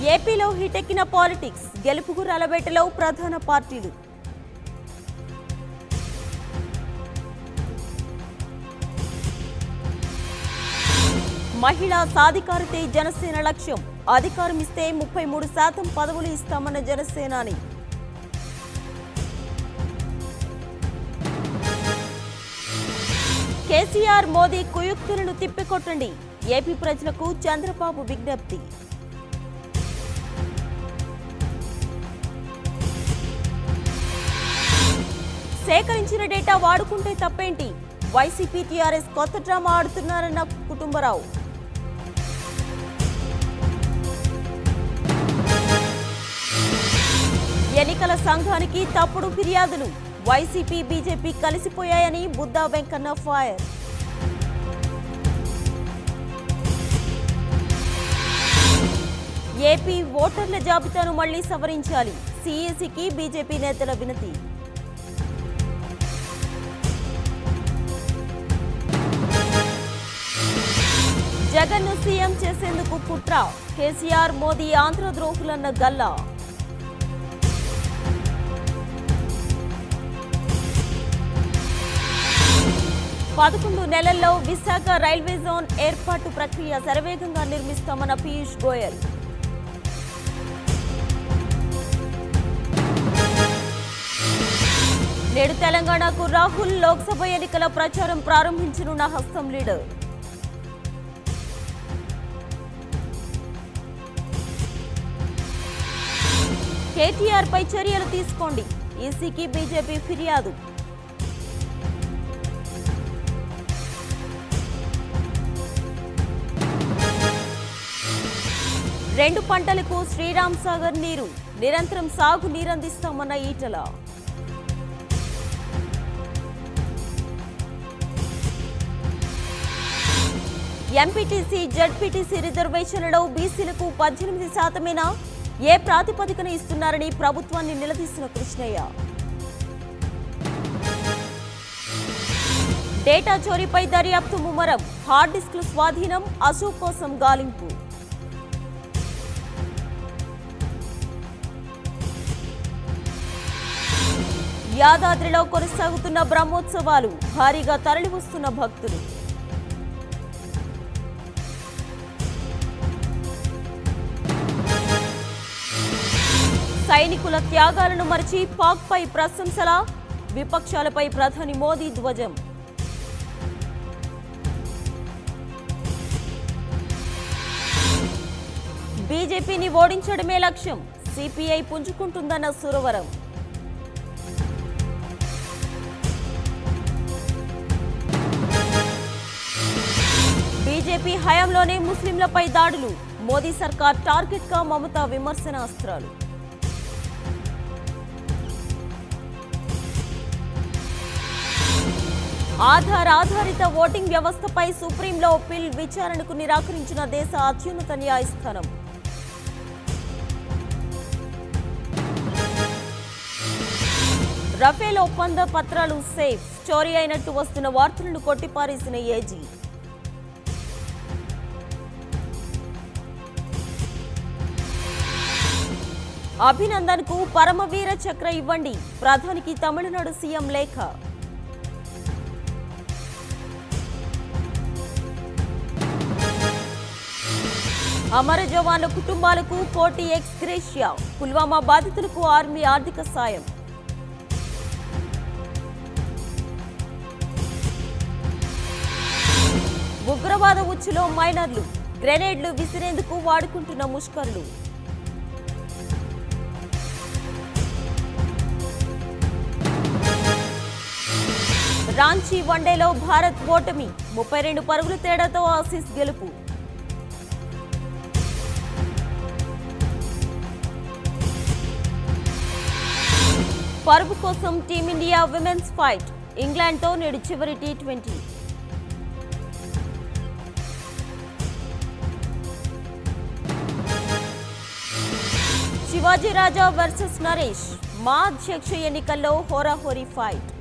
ఏపీలో హిటెక్కిన పాలిటిక్స్ గెలుపు గుర్రాల వేటలో ప్రధాన పార్టీలు మహిళా సాధికారతే జనసేన లక్ష్యం అధికారం ఇస్తే ముప్పై మూడు శాతం పదవులు ఇస్తామన్న జనసేనాని కేసీఆర్ మోదీ కుయుక్తులను తిప్పికొట్టండి ఏపీ ప్రజలకు చంద్రబాబు విజ్ఞప్తి సేకరించిన డేటా వాడుకుంటే తప్పేంటి వైసీపీ టీఆర్ఎస్ కొత్త డ్రామా ఆడుతున్నారన్న కుటుంబరావు ఎన్నికల సంఘానికి తప్పుడు ఫిర్యాదులు వైసీపీ బీజేపీ కలిసిపోయాయని బుద్దా వెంకన్న ఫైర్ ఏపీ ఓటర్ల జాబితాను మళ్లీ సవరించాలి సీఈసీకి బీజేపీ నేతల వినతి జగన్ను సీఎం చేసేందుకు కుట్ర కేసీఆర్ మోదీ ఆంధ్ర ద్రోహులన్న గల్లా పదకొండు నెలల్లో విశాఖ రైల్వే జోన్ ఏర్పాటు ప్రక్రియ శరవేగంగా నిర్మిస్తామన్న పీయూష్ గోయల్ నేడు తెలంగాణకు రాహుల్ లోక్సభ ఎన్నికల ప్రచారం ప్రారంభించనున్న హస్తం లీడర్ కేటీఆర్ పై చర్యలు తీసుకోండి ఈసీకి బీజేపీ ఫిర్యాదు రెండు పంటలకు శ్రీరామ్ సాగర్ నీరు నిరంతరం సాగు నీరందిస్తామన్న ఈటల ఎంపీటీసీ జడ్పీటీసీ రిజర్వేషన్లలో బీసీలకు పద్దెనిమిది శాతమేనా ఏ ప్రాతిపదికన ఇస్తున్నారని ప్రభుత్వాన్ని నిలదీసిన కృష్ణయ్య డేటా చోరీపై దర్యాప్తు ముమ్మరం హార్డ్ డిస్క్లు స్వాధీనం అశోక్ కోసం గాలింపు యాదాద్రిలో కొనసాగుతున్న బ్రహ్మోత్సవాలు భారీగా తరలివస్తున్న భక్తులు సైనికుల త్యాగాలను మరిచి పాక్ పై ప్రశంసల విపక్షాలపై ప్రధాని మోదీ ధ్వజం బీజేపీని ఓడించడమే లక్ష్యం సిపిఐ పుంజుకుంటుందన్న సురవరం బీజేపీ హయాంలోనే ముస్లింలపై దాడులు మోదీ సర్కార్ టార్గెట్ గా మమతా విమర్శనాస్త్రాలు ఆధార్ ఆధారిత ఓటింగ్ వ్యవస్థపై సుప్రీంలో పిల్ విచారణకు నిరాకరించిన దేశ అత్యున్నత న్యాయస్థానం రఫేల్ ఒప్పంద పత్రాలు సేఫ్ చోరీ అయినట్టు వస్తున్న వార్తలను కొట్టిపారేసిన ఏజీ అభినందన్ కు పరమవీర చక్ర ఇవ్వండి ప్రధానికి తమిళనాడు సీఎం లేఖ అమర జవాన్ల కుటుంబాలకు కోటి ఎక్స్ గ్రేషియా పుల్వామా బాధితులకు ఆర్మీ ఆర్థిక సాయం ఉగ్రవాద ఉచ్చులో మైనర్లు గ్రెనేడ్లు విసిరేందుకు వాడుకుంటున్న ముష్కరులు రాంచీ వన్డేలో భారత్ ఓటమి ముప్పై రెండు పరుగుల తేడాతో ఆసీస్ గెలుపు పరుగు కోసం టీమిండియా విమెన్స్ ఫైట్ ఇంగ్లాండ్తో నేడు చివరి T twenty Shivaji Raja versus Naresh MAA అధ్యక్ష ఎన్నికల్లో హోరాహోరీ ఫైట్